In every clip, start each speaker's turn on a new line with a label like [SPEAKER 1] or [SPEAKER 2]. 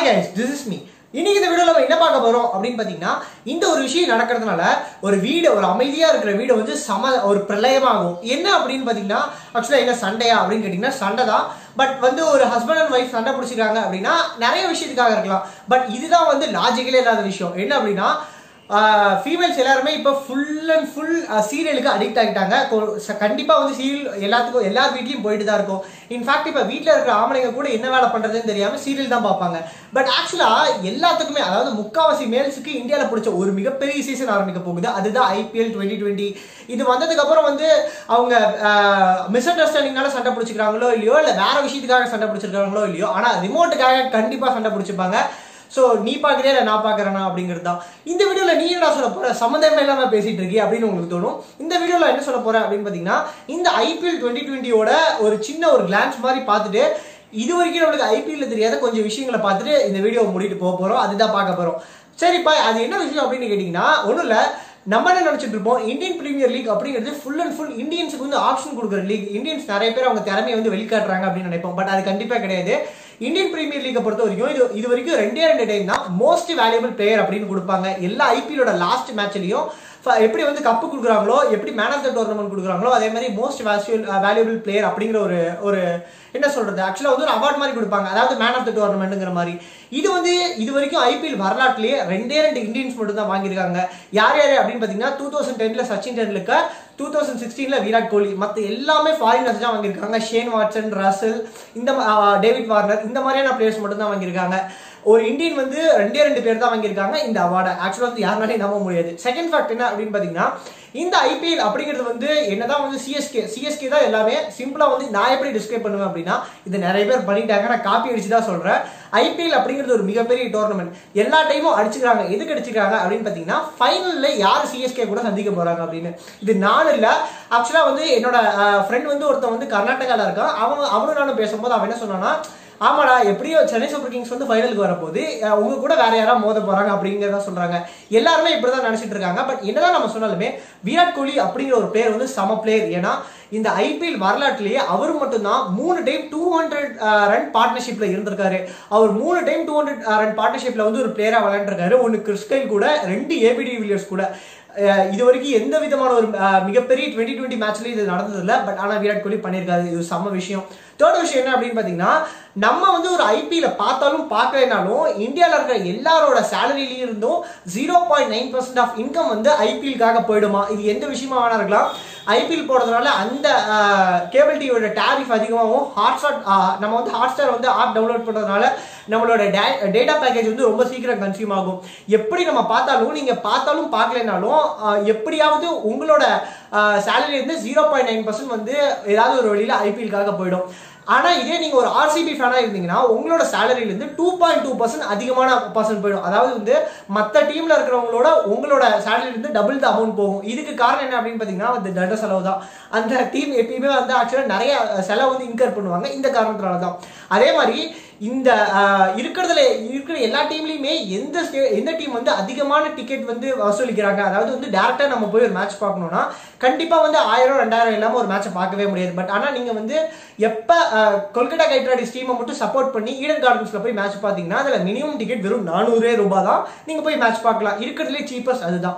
[SPEAKER 1] hi guys this is me இன்னைக்கு இந்த வீடியோல நம்ம என்ன பார்க்க போறோம் அப்படின்னு பாத்தீங்கன்னா இந்த ஒரு விஷயம் நடக்கிறதுனால ஒரு வீடு ஒரு அமைதியா இருக்கிற வீடு வந்து சம ஒரு பிரளயமாகும் என்ன அப்படின்னு பாத்தீங்கன்னா ஆக்சுவலா என்ன சண்டையா அப்படின்னு கேட்டீங்கன்னா சண்டை தான் பட் வந்து ஒரு ஹஸ்பண்ட் அண்ட் ஒய்ஃப் சண்டை பிடிச்சிருக்காங்க அப்படின்னா நிறைய விஷயத்துக்காக இருக்கலாம் பட் இதுதான் வந்து லாஜிக்கலே இல்லாத விஷயம் என்ன அப்படின்னா ஃபீமேல்ஸ் எல்லாருமே இப்போ ஃபுல் அண்ட் ஃபுல் சீரியலுக்கு அடிக்ட் ஆகிட்டாங்க கொ- ச- கண்டிப்பா வந்து சீரியல் எல்லாத்துக்கும் எல்லா வீட்லயும் போயிட்டு தான் இருக்கும் இன்ஃபேக்ட் இப்போ வீட்டில் இருக்கிற ஆம்பளைங்க கூட என்ன வேலை பண்றதுன்னு தெரியாம சீரியல் தான் பார்ப்பாங்க பட் ஆக்சுவலா எல்லாத்துக்குமே அதாவது முக்காவாசி மேல்ஸுக்கு இந்தியாவில் பிடிச்ச ஒரு மிகப்பெரிய சீசன் ஆரம்பிக்க போகுது அதுதான் ஐபிஎல் டுவெண்ட்டி டுவெண்ட்டி இது வந்ததுக்கு அப்புறம் வந்து அவங்க மிஸ் அண்டர்ஸ்டாண்டிங்னால சண்டை பிடிச்சிக்கிறாங்களோ இல்லையோ இல்லை வேற விஷயத்துக்காக சண்டை பிடிச்சிருக்காங்களோ இல்லையோ ஆனா ரிமோட்டுக்காக கண்டிப்பா சண்டை பிடிச்சிப்பாங்க ஸோ நீ பார்க்குறியா இல்லை நான் பார்க்குறேனா அப்படிங்கிறது தான் இந்த வீடியோவில் நீ என்ன சொல்ல போற சம்மந்தமே இல்லாமல் பேசிட்டு இருக்கி அப்படின்னு உங்களுக்கு தோணும் இந்த வீடியோவில் என்ன சொல்ல போறேன் அப்படின்னு பார்த்தீங்கன்னா இந்த ஐபிஎல் டுவெண்ட்டி டுவெண்ட்டியோட ஒரு சின்ன ஒரு கிளான்ஸ் மாதிரி பார்த்துட்டு இது வரைக்கும் நம்மளுக்கு ஐபிஎல்ல தெரியாத கொஞ்சம் விஷயங்களை பார்த்துட்டு இந்த வீடியோவை முடிட்டு போக போறோம் அதுதான் பார்க்க போறோம் சரிப்பா அது என்ன விஷயம் அப்படின்னு கேட்டிங்கன்னா ஒன்றும் இல்லை நம்ம என்ன நினைச்சிட்டு இருப்போம் இந்தியன் பிரீமியர் லீக் அப்படிங்கிறது ஃபுல் அண்ட் ஃபுல் இந்தியன்ஸுக்கு வந்து ஆப்ஷன் கொடுக்குற லீக் இந்தியன்ஸ் நிறைய பேர் அவங்க திறமையை வந்து வெளிக்காட்டுறாங்க அப்படின்னு நினைப்போம் பட் அது கண்டிப்பா கிடையாது இந்தியன் பிரீமியர் லீக்கை பொறுத்த வரைக்கும் இது இது வரைக்கும் ரெண்டே ரெண்டு டைம் தான் மோஸ்ட் வேல்யூபிள் பிளேயர் அப்படின்னு கொடுப்பாங்க எல்லா ஐபிஎலோட லாஸ்ட் மேட்ச்லயும் எப்படி வந்து கப்பு கொடுக்குறாங்களோ எப்படி மேன் ஆஃப் த டோர்னமெண்ட் கொடுக்குறாங்களோ அதே மாதிரி மோஸ்ட் வேல்யூபிள் பிளேயர் அப்படிங்கிற ஒரு ஒரு என்ன சொல்றது ஆக்சுவலாக வந்து ஒரு அவார்ட் மாதிரி கொடுப்பாங்க அதாவது மேன் ஆஃப் த டோர்னமெண்ட்ங்கிற மாதிரி இது வந்து இது வரைக்கும் ஐபிஎல் வரலாற்றுலயே ரெண்டே ரெண்டு இந்தியன்ஸ் மட்டும் தான் வாங்கியிருக்காங்க யார் யார் அப்படின்னு பார்த்தீங்கன்னா டூ தௌசண்ட் டென்ல சச்சின் டெண்டுல்கர் டூ தௌசண்ட் சிக்ஸ்டீன்ல விராட் கோலி மற்ற எல்லாமே ஃபாரினர்ஸ் தான் வாங்கியிருக்காங்க ஷேன் வாட்சன் ரசல் இந்த ம- ஆ, டேவிட் வார்னர் இந்த மாதிரியான பிளேயர்ஸ் மட்டும் தான் வாங்கியிருக்காங்க ஒரு இந்தியன் வந்து ரெண்டே ரெண்டு பேர் தான் வாங்கியிருக்காங்க இந்த அவார்டை ஆக்சுவலாக வந்து யாருனாலையும் நம்ப முடியாது செகண்ட் ஃபேக்ட் என்ன அப்படின்னு பார்த்தீங்கன்னா இந்த ஐபிஎல் அப்படிங்கிறது வந்து என்னதான் வந்து சிஎஸ்கே சிஎஸ்கே தான் எல்லாமே சிம்பிளா வந்து நான் எப்படி டிஸ்கிரைப் பண்ணுவேன் அப்படின்னா இது நிறைய பேர் பண்ணிட்டாங்க நான் காப்பி அடிச்சு தான் சொல்றேன் ஐபிஎல் அப்படிங்கிறது ஒரு மிகப்பெரிய டோர்னமெண்ட் எல்லா டைமும் அடிச்சுக்கிறாங்க எதுக்கு அடிச்சுக்கிறாங்க அப்படின்னு பார்த்தீங்கன்னா ஃபைனல்ல யார் சிஎஸ்கே கூட சந்திக்க போறாங்க அப்படின்னு இது நான் இல்ல ஆக்சுவலா வந்து என்னோட ஃப்ரெண்ட் வந்து ஒருத்தன் வந்து கர்நாடகால இருக்கான் அவன் அவனும் நானும் பேசும்போது அவன் என்ன சொன்னான்னா ஆமாடா எப்படியோ சென்னை சூப்பர் கிங்ஸ் வந்து ஃபைனலுக்கு வரப்போகுது அஹ் உங்க கூட வேற யாரா மோத போறாங்க அப்படிங்கிறத சொல்றாங்க எல்லாருமே இப்படிதான் நினைச்சிட்டு இருக்காங்க பட் என்னதான் நம்ம சொன்னாலுமே விராட் கோலி அப்படிங்கிற ஒரு பிளேயர் வந்து சம பிளேயர் ஏன்னா இந்த ஐபிஎல் வரலாற்றிலேயே அவர் மட்டும்தான் மூணு டைம் டூ ஹண்ட்ரட் ரன் பார்ட்னர்ஷிப்ல இருந்திருக்காரு அவர் மூணு டைம் டூ ஹண்ட்ரட் ரன் பார்ட்னர்ஷிப்ல வந்து ஒரு பிளேயரா விளையாண்டுருக்காரு ஒன்னு கிறிஸ்கைல் கூட ரெண்டு ஏபிடி வில்லியர்ஸ் கூட அஹ் இது வரைக்கும் எந்த விதமான ஒரு அஹ், மிகப்பெரிய டுவெண்ட்டி டுவெண்ட்டி மேட்ச்லயும் இது நடந்தது இல்ல பட் ஆனா விராட் கோலி பண்ணியிருக்காரு இது செம்ம விஷயம் தேர்ட் விஷயம் என்ன அப்படின்னு பாத்தீங்கன்னா நம்ம வந்து ஒரு ஐபிஎல்ல பார்த்தாலும் பார்க்கலைனாலும் இந்தியாவில் இருக்கிற எல்லாரோட சேலரியிலையும் இருந்தும் zero point nine percent of income வந்து ஐபிஎல்காக போயிடுமா இது எந்த விஷயமா வேணா இருக்கலாம் ஐபிஎல் போடுறதுனால அந்த கேபிள் டிவியோட டேரிஃப் அதிகமாகவும் ஹாட்ஸ்டார் நம்ம வந்து ஹாட்ஸ்டார் வந்து ஆப் டவுன்லோட் பண்ணுறதுனால நம்மளோட டேட்டா பேக்கேஜ் வந்து ரொம்ப சீக்கிரம் கன்சியூம் ஆகும் எப்படி நம்ம பார்த்தாலும் நீங்க பார்த்தாலும் பார்க்கலைனாலும் ஆஹ், எப்படியாவது உங்களோட சேலரி வந்து ஜீரோ பாயிண்ட் நைன் பர்சன்ட் வந்து ஏதாவது ஒரு வழியில ஐபிஎல்காக போயிடும் ஆனா இதே நீங்க ஒரு ஆர்சிபி ஃபேனா இருந்தீங்கன்னா உங்களோட சேலரியில இருந்து டூ பாயிண்ட் டூ பர்சன்ட் அதிகமான பர்சன்ட் போயிடும் அதாவது வந்து மத்த டீம்ல இருக்கிறவங்களோட உங்களோட சேலரி இருந்து டபுள் த அமௌண்ட் போகும் இதுக்கு காரணம் என்ன அப்படின்னு பாத்தீங்கன்னா வந்து தண்ட செலவு தான் அந்த டீம் எப்பயுமே வந்து ஆக்சுவலா நிறைய செலவு வந்து இன்கர் பண்ணுவாங்க இந்த காரணத்தினால தான் அதே மாதிரி இந்த ஆஹ், இருக்கிறதுல இருக்கிற எல்லா டீம்லயுமே எந்த ஸ்டே- எந்த டீம் வந்து அதிகமான டிக்கெட் வந்து வசூலிக்கிறாங்க அதாவது வந்து டேரக்டா நம்ம போய் ஒரு மேட்ச் பார்க்கணும்னா கண்டிப்பா வந்து ஆயிரம் ரெண்டாயிரம் இல்லாம ஒரு மேட்சை பார்க்கவே முடியாது பட் ஆனா நீங்க வந்து எப்ப ஆஹ், கொல்கத்தா கைட் ரைடர்ஸ் டீமை மட்டும் சப்போர்ட் பண்ணி ஈடன் கார்டன்ஸ்ல போய் மேட்ச் பார்த்தீங்கன்னா அதுல மினிமம் டிக்கெட் வெறும் நானூறே ரூபாய் தான் நீங்க போய் மேட்ச் பார்க்கலாம் இருக்கிறதுலே சீப்பஸ்ட் அதுதான்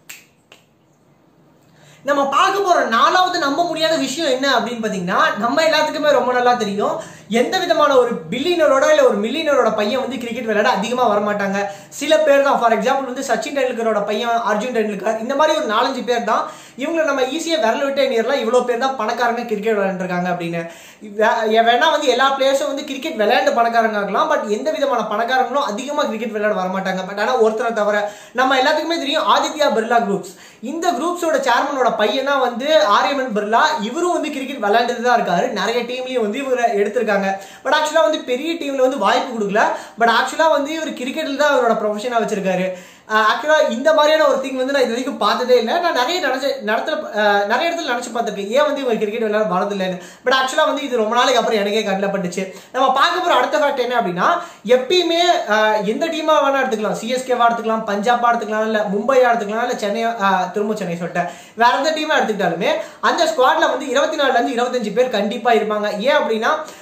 [SPEAKER 1] நம்ம பார்க்க போற நாலாவது நம்ப முடியாத விஷயம் என்ன அப்படின்னு பாத்தீங்கன்னா நம்ம எல்லாத்துக்குமே ரொம்ப நல்லா தெரியும் எந்த விதமான ஒரு பில்லியனரோட இல்ல ஒரு மில்லியனரோட பையன் வந்து கிரிக்கெட் விளையாட அதிகமா வரமாட்டாங்க சில பேர் தான் ஃபார் எக்ஸாம்பிள் வந்து சச்சின் டெண்டுல்கரோட பையன் அர்ஜுன் டெண்டுல்கர் இந்த மாதிரி ஒரு நாலஞ்சு பேர் தான் இவங்களை நம்ம ஈஸியா விரல் விட்டு எண்ணிடலாம் இவ்வளவு பேர் தான் பணக்காரங்க கிரிக்கெட் விளையாண்டுருக்காங்க அப்படின்னு வே- வேணா வந்து எல்லா பிளேயர்ஸும் வந்து கிரிக்கெட் விளையாண்டு பணக்காரங்க ஆகலாம் பட் எந்த விதமான பணக்காரங்களும் அதிகமா கிரிக்கெட் விளையாட வரமாட்டாங்க பட் ஆனா ஒருத்தரை தவிர நம்ம எல்லாத்துக்குமே தெரியும் ஆதித்யா பிர்லா குரூப்ஸ் இந்த குரூப்ஸோட சேர்மனோட பையன் தான் வந்து ஆரியமன் பிர்லா இவரும் வந்து கிரிக்கெட் விளையாண்டுட்டு தான் இருக்காரு நிறைய டீம்லயும் வந்து இவரை எடுத்திருக்காங்க பட் ஆக்சுவலா வந்து பெரிய டீம்ல வந்து வாய்ப்பு கொடுக்கல பட் ஆக்சுவலா வந்து இவர் கிரிக்கெட்ல தான் அவரோட ப்ரொஃபஷனா வச்சிருக்காரு ஆக்சுவலா இந்த மாதிரியான ஒரு திங் வந்து நான் இது வரைக்கும் பார்த்ததே இல்லை நான் நிறைய நினைச்ச நடத்துல அஹ், நிறைய இடத்துல நினைச்சு பார்த்திருக்கேன் ஏன் வந்து இவர் கிரிக்கெட் விளையாட வரதில்லைன்னு பட் ஆக்சுவலா வந்து இது ரொம்ப நாளைக்கு அப்புறம் எனக்கே கண்ணில் பட்டுச்சு நம்ம பார்க்க போற அடுத்த ஃபேக்ட் என்ன அப்படின்னா எப்பயுமே அஹ், எந்த டீமா வேணா எடுத்துக்கலாம் சிஎஸ்கேவா எடுத்துக்கலாம் பஞ்சாபா எடுத்துக்கலாம் இல்ல மும்பையா எடுத்துக்கலாம் இல்ல சென்னை அஹ், திரும்ப சென்னை சொல்லிட்டேன் வேற எந்த டீமா எடுத்துக்கிட்டாலுமே அந்த ஸ்குவாட்ல வந்து இருபத்தி நாலுல இருந்து இருபத்தஞ்சு பேர் கண்டிப்பா இருப்பாங்க ஏன் அப்படின்னா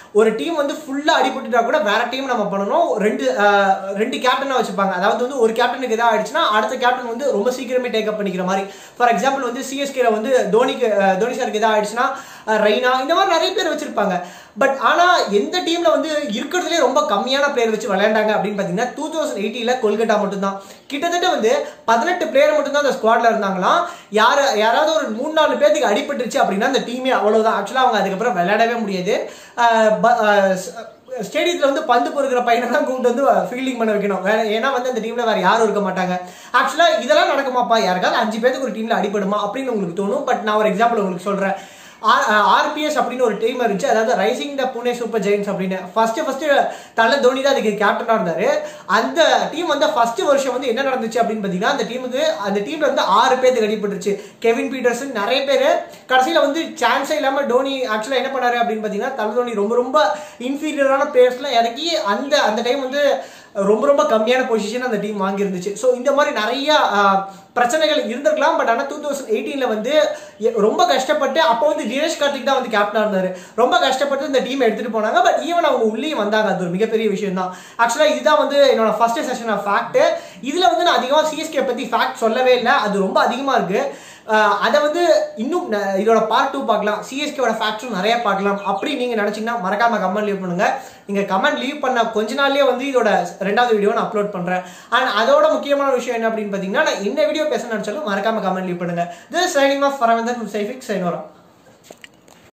[SPEAKER 1] ஒரு டீம் வந்து ஃபுல்லா அடிபட்டுட்டா கூட வேற டீம் நம்ம பண்ணணும் ரெண்டு அஹ், ரெண்டு கேப்டனா வச்சுப்பாங்க அதாவது வந்து ஒரு கேப்டனுக்கு எதாவது ஆயிடுச்சுன்னா அடுத்த கேப்டன் வந்து ரொம்ப சீக்கிரமே டேக் அப் பண்ணிக்கிற மாதிரி ஃபார் எக்ஸாம்பிள் வந்து சிஎஸ்கேல வந்து தோனிக்கு அஹ், தோனி சாருக்கு எதாவது ஆயிடுச்சுன்னா அஹ், ரெய்னா இந்த மாதிரி நிறைய பேர் வச்சிருப்பாங்க பட் ஆனா எந்த டீம்ல வந்து இருக்கிறதுலே ரொம்ப கம்மியான பிளேயர் வச்சு விளையாண்டாங்க அப்படின்னு பாத்தீங்கன்னா டூ தௌசண்ட் எயிட்டில கொல்கட்டா மட்டும்தான் கிட்டத்தட்ட வந்து பதினெட்டு பிளேயர் மட்டும்தான் அந்த ஸ்குவாட்ல இருந்தாங்களாம் யாரு யாராவது ஒரு மூணு நாலு பேருக்கு அடிபட்டுருச்சு அப்படின்னா அந்த டீமே அவ்வளவுதான் ஆக்சுவலா அவங்க அதுக்கப்புறம் விளையாடவே முடியாது அஹ் ப- அஹ் ஸ்- ஸ்டேடியத்தில் வந்து பந்து பொறுக்கிற பையனை தான் கூப்பிட்டு வந்து ஃபீல்டிங் பண்ண வைக்கணும் வேற ஏன்னா வந்து அந்த டீம்ல வேற யாரும் இருக்க மாட்டாங்க ஆக்சுவலாக இதெல்லாம் நடக்குமாப்பா யாருக்காவது அஞ்சு பேருக்கு ஒரு டீம்ல அடிபடுமா அப்படின்னு உங்களுக்கு தோணும் பட் நான் ஒரு எக்ஸாம்பிள் உங்களுக்கு சொல்றேன் ஆர்பிஎஸ் அப்படின்னு ஒரு டீம் இருந்துச்சு அதாவது rising the Pune super giants அப்படின்னு ஃபர்ஸ்ட் ஃபர்ஸ்ட் தலை தோனி தான் அதுக்கு கேப்டனா இருந்தாரு அந்த டீம் வந்து ஃபர்ஸ்ட் வருஷம் வந்து என்ன நடந்துச்சு அப்படின்னு பார்த்தீங்கன்னா அந்த டீமுக்கு அந்த டீம்ல வந்து ஆறு பேருக்கு அடிபட்டுருச்சு கெவின் பீட்டர்சன் நிறைய பேர் கடைசியில் வந்து சான்ஸே இல்லாமல் டோனி ஆக்சுவலாக என்ன பண்ணாரு அப்படின்னு பார்த்தீங்கன்னா தலை தோனி ரொம்ப ரொம்ப இன்ஃபீரியரான பிளேயர்ஸ்லாம் இறக்கி அந்த அந்த டைம் வந்து ரொம்ப ரொம்ப கம்மியான பொசிஷன் அந்த டீம் வாங்கியிருந்துச்சு ஸோ இந்த மாதிரி நிறைய ஆஹ், பிரச்சனைகள் இருந்திருக்கலாம் பட் ஆனால் டூ தௌசண்ட் எயிட்டீனில் வந்து எ- ரொம்ப கஷ்டப்பட்டு அப்போ வந்து தினேஷ் கார்த்திக் தான் வந்து கேப்டனாக இருந்தார் ரொம்ப கஷ்டப்பட்டு இந்த டீம் எடுத்துகிட்டு போனாங்க பட் ஈவன் அவங்க உள்ளேயும் வந்தாங்க அது ஒரு மிகப்பெரிய விஷயம் தான் ஆக்சுவலாக இதுதான் வந்து என்னோட ஃபர்ஸ்ட் செஷன் ஆஃப் ஃபேக்ட் இதில் வந்து நான் அதிகமாக சிஎஸ்கே பற்றி ஃபேக்ட் சொல்லவே இல்லை அது ரொம்ப அதிகமாக இருக்குது அதை வந்து இன்னும் ந- இதோட பார்ட் டூ பார்க்கலாம் சிஎஸ்கேவோட ஃபேக்ட்ஸும் நிறைய பார்க்கலாம் அப்படி நீங்க நினைச்சீங்கன்னா மறக்காம கமெண்ட் லீவ் பண்ணுங்க நீங்க கமெண்ட் லீவ் பண்ண கொஞ்ச நாள்லயே வந்து இதோட ரெண்டாவது வீடியோ நான் அப்லோட் பண்றேன் அண்ட் அதோட முக்கியமான விஷயம் என்ன அப்படின்னு பாத்தீங்கன்னா நான் என்ன வீடியோ பேச நினைச்சாலும் மறக்காம கமெண்ட் லீவ் பண்ணுங்க திஸ் சைனிங் ஆஃப் ஃபரவந்தன் சைஃபிக் சைனோரா